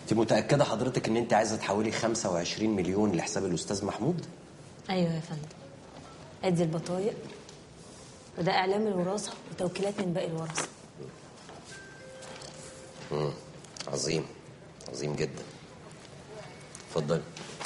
انت متاكده حضرتك ان انت عايزه تحولي 25 مليون لحساب الاستاذ محمود ايوه يا فندم ادي البطايق وده اعلام الوراثه وتوكيلات من باقي الورثه عظيم عظيم جدا اتفضلي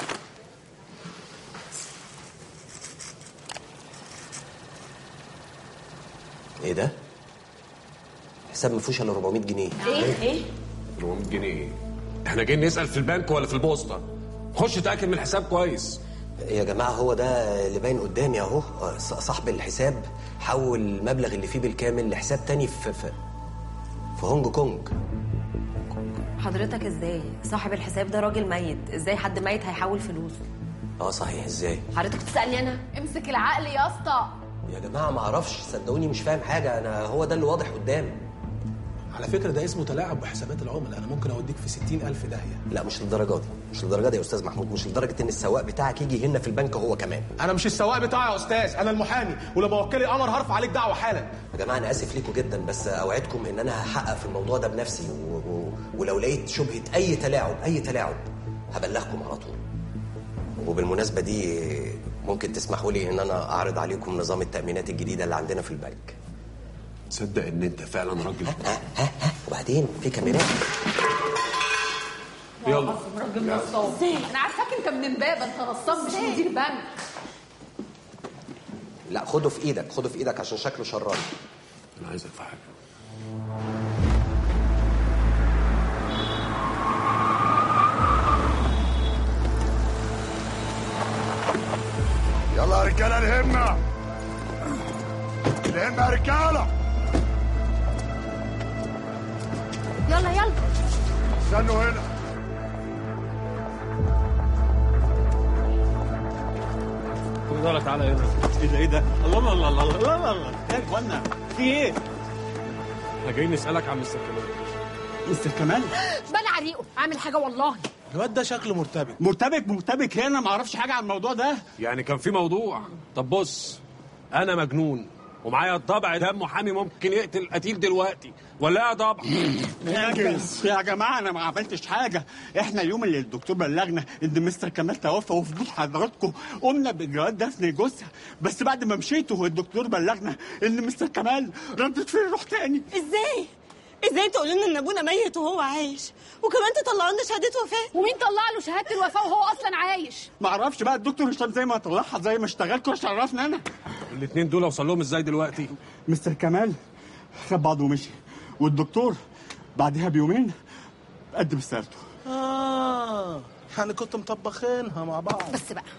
ايه ده حساب ما فيهوش الا 400 جنيه ايه ايه 400 جنيه ايه؟ احنا جايين نسال في البنك ولا في البوسطه؟ خش اتاكد من الحساب كويس يا جماعه هو ده اللي باين قدامي اهو ص- صاحب الحساب حول المبلغ اللي فيه بالكامل لحساب تاني في في, في هونج كونج حضرتك ازاي صاحب الحساب ده راجل ميت ازاي حد ميت هيحول فلوس اه صحيح ازاي حضرتك بتسالني انا امسك العقل يا اسطى يا جماعه ما اعرفش صدقوني مش فاهم حاجه انا هو ده اللي واضح قدامي على فكره ده اسمه تلاعب بحسابات العملاء انا ممكن اوديك في 60000 داهيه لا مش للدرجه دي مش للدرجه دي يا استاذ محمود مش لدرجه ان السواق بتاعك يجي هنا في البنك هو كمان انا مش السواق بتاعي يا استاذ انا المحامي ولما وكلي قمر هرفع عليك دعوه حالا يا جماعه انا اسف ليكم جدا بس اوعدكم ان انا هحقق في الموضوع ده بنفسي و... و... ولو لقيت شبهه اي تلاعب اي تلاعب هبلغكم على طول وبالمناسبه دي ممكن تسمحوا لي ان انا اعرض عليكم نظام التامينات الجديده اللي عندنا في البنك تصدق ان انت فعلا راجل ها ها ها وبعدين في كاميرات يلا راجل نصاب انا عارفاك انت من امبابه انت نصاب مش مدير بنك لا خده في ايدك خده في ايدك عشان شكله شراني انا عايزك في حاجه يلا يا رجاله الهمه الهمه يا رجاله يلا يلا استنوا هنا يلا تعالى هنا ايه ده ايه ده الله الله الله الله الله الله الله يا اخوانا في ايه احنا جايين نسالك عن مستر كمال مستر كمال بان عريقه عامل حاجه والله الواد ده شكله مرتبك مرتبك مرتبك هنا ما اعرفش حاجه عن الموضوع ده يعني كان في موضوع طب بص انا مجنون ومعايا الطبع ده محامي ممكن يقتل قتيل دلوقتي ولا يا طبع انجز يا جماعه انا ما عملتش حاجه احنا اليوم اللي الدكتور بلغنا ان مستر كمال توفى وفي بيت حضراتكم قمنا باجراءات دفن جثه بس بعد ما مشيتوا الدكتور بلغنا ان مستر كمال ردت فيه روح تاني ازاي؟ ازاي تقولوا لنا ان ابونا ميت وهو عايش؟ وكمان تطلعوا لنا شهاده وفاه؟ ومين طلع له شهاده الوفاه وهو اصلا عايش ما اعرفش بقى الدكتور هشام زي ما طلعها زي ما اشتغلكوا عرفنا انا الاثنين دول اوصل لهم ازاي دلوقتي مستر كمال خد بعضه ومشي والدكتور بعدها بيومين قدم استقالته اه يعني كنتوا مطبخينها مع بعض بس بقى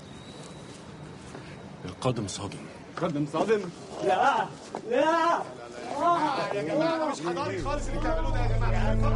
القادم صادم قدم صادم لا لا يا جماعه مش حضاري خالص اللي بتعملوه ده يا جماعه